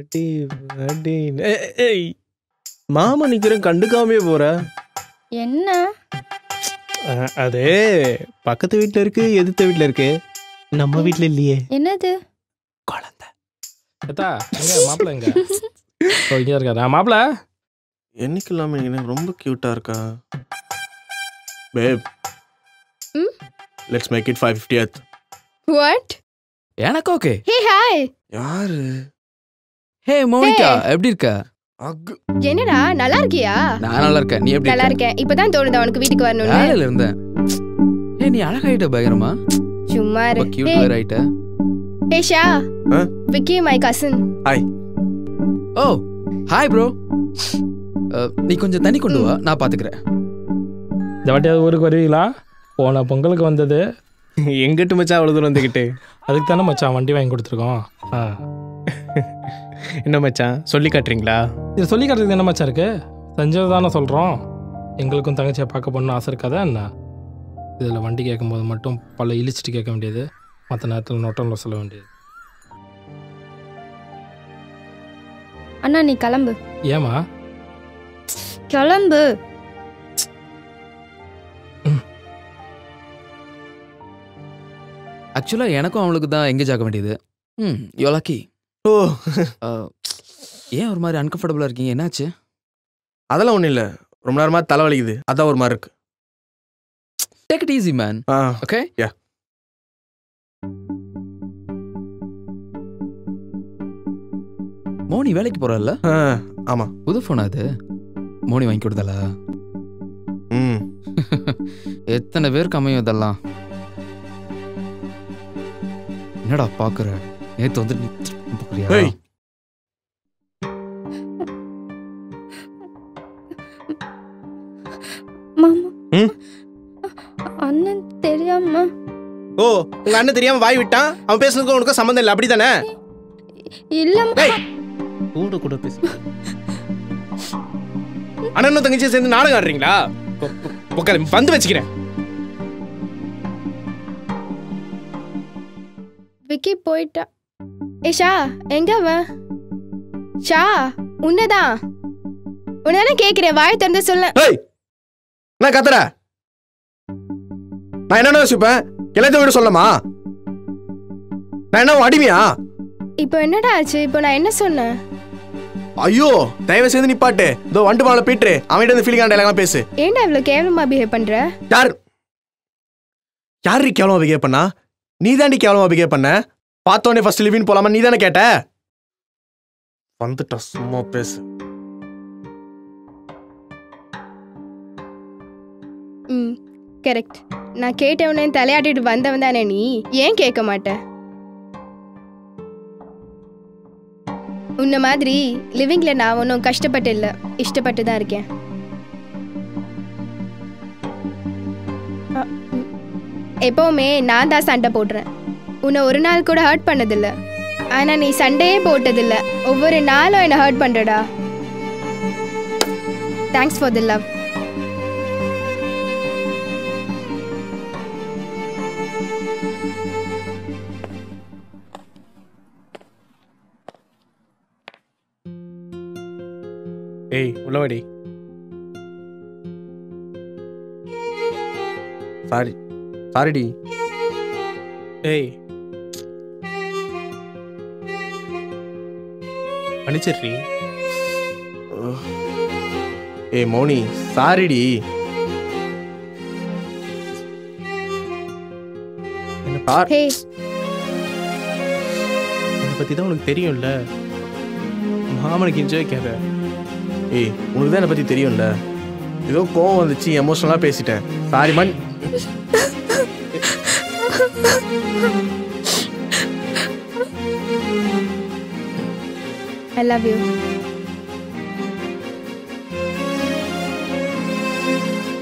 Happy birthday ஏய் மாமா நிக்கிறேன் கண்டுக்காமே போற என்ன அஹ், அது பக்கத்து வீட்ல இருக்கு எதிர்த்த வீட்ல இருக்கு நம்ம வீட்ல இல்லையே என்னது குழந்தை ஏத்தா எங்க மாப்பிள்ள எங்க ஓ இங்கே இருக்காரா மாப்பிள்ள என்னைக்கு இல்லாம எனக்கு ரொம்ப கியூட்டா இருக்கா பேப் ம்? Let's make it five fiftieth what எனக்கு ஓகே ஹே ஹாய் யாரு ஹே மோனிகா Hey. எப்படி இருக்க அக்கு என்னடா நல்லா இருக்கியா நான் நல்லா இருக்கேன் நீ எப்படி நல்லா இருக்க இருக்கேன் இப்பதான் தோணுது அவனுக்கு வீட்டுக்கு வரணும்னு வேலையில இருந்தேன் ஏ நீ அழகாயிட்ட பயங்கரமா சும்மா இரு ரொம்ப கியூட் Hey, வேற ஆயிட்ட hey ஷா Huh? Vicky my cousin oh hi bro நீ கொஞ்சம் தண்ணி கொண்டு வா நான் பாத்துக்கிறேன் இந்த வாட்டியாவது ஊருக்கு வருவீங்களா போன பொங்கலுக்கு வந்தது எங்கிட்டு மச்சான் அவ்வளவு தூரம் வந்துகிட்டு அதுக்கு தானே மச்சான் வண்டி வாங்கி கொடுத்துருக்கோம் ஆ என்ன மச்சான் சொல்லி காட்டுறீங்களா இது சொல்லி காட்டுறதுக்கு என்ன மச்சான் இருக்கு செஞ்சது தானே சொல்கிறோம் எங்களுக்கும் தங்கச்சியை பார்க்க போகணும்னு ஆசை இருக்காதா என்ன இதில் வண்டி கேட்கும்போது மட்டும் பல இழிச்சிட்டு கேட்க வேண்டியது மற்ற நேரத்தில் நொட்டனில் சொல்ல வேண்டியது அண்ணா நீ கிளம்பு ஏமா கிளம்பு ஆக்சுவலாக எனக்கும் அவளுக்கு தான் எங்கேஜ் ஆக வேண்டியது ம் யோலாக்கி ஓ ஏன் ஒரு மாதிரி அன்கம்ஃபர்டபுளாக இருக்கீங்க என்னாச்சு அதெல்லாம் ஒண்ணும் இல்ல ரொம்ப நேரமா தலைவலிக்குது அதான் ஒரு மாதிரி இருக்கு டேக் இட் ஈஸி மேன் ஆ ஓகே Yeah. மோனி வேலைக்கு போறல்ல ஆ, ஆமா புது ஃபோனா அது மோனி வாங்கி கொடுத்தல ம் எத்தனை பேருக்கு அமையும் இதெல்லாம் என்னடா பாக்குற நேத்து வந்து நீ திருப்பி பார்க்கறியா? ஏய். மாமா ம்? அண்ணன் தெரியாம ஓ உங்க அண்ணன் தெரியாம வாய் விட்டான் அவன் பேசுனதுக்கும் உனக்கு சம்மந்தம் இல்லை அப்படிதானே இல்ல கூட கூட பேசு அண்ணனும் தங்கச்சியும் சேர்ந்து நாடகம் ஆடுறீங்களா உ- உ- உட்காரு வந்து வச்சுக்கிறேன் விக்கி போயிட்டா ஏ ஷா எங்க அவன் ஷா உன்னதான் உன்னதானே கேக்குறேன் வாய் திறந்து சொல்ல ஏய் நான் கத்துற நான் என்னென்ன யோசிப்பேன் எல்லாத்தையும் விட சொல்லமா நான் என்ன உன் அடிமையா இப்போ என்னடா ஆச்சு இப்போ நான் என்ன சொன்னேன் ஐயோ தயவு செய்து நிப்பாட்டு இதோ வண்டு மாலை பீட்ரு அவன்கிட்ட இருந்து ஃபீலிங் டைலாக்லாம் பேசு ஏன்டா இவ்வளவு கேவலமா பிஹேவ் பண்ற யார் யாரு கேவலமா பிகேவ் பண்ணா நீ தாண்டி கேவலமா பிகேவ் பண்ண பார்த்தோன்னே ஃபர்ஸ்ட் லிவின் போலாமா நீ தானே கேட்ட வந்துட்டா சும்மா பேசு ம் கரெக்ட் நான் கேட்டவனே தலையாட்டிட்டு வந்தவன் தானே நீ ஏன் கேட்க மாட்ட உன்ன மாதிரி லிவிங்ல நான் ஒன்றும் கஷ்டப்பட்டு இல்லை இஷ்டப்பட்டு தான் இருக்கேன் அ, ம். எப்பவுமே நான் தான் சண்டை போடுறேன் உன்னை ஒரு நாள் கூட ஹர்ட் பண்ணதில்ல ஆனா நீ சண்டையே போட்டதில்ல ஒவ்வொரு நாளும் என்னை ஹர்ட் பண்றடா தேங்க்ஸ் ஃபார் தி லவ் ஏய் உள்ளவாடி சாரி சாரிடி ஏய் மன்னிச்சிடுறி ஏய் மௌனி சாரிடி என்ன பார் ஹே என்னை பத்தி தான் உனக்கு தெரியும்ல மாமனுக்கு என்ஜாய் கேட்க ஏய் உனக்கு தான் என்னை பத்தி தெரியும்ல ஏதோ கோவம் வந்துச்சு எமோஷனலாக பேசிட்டேன் sorry man I love you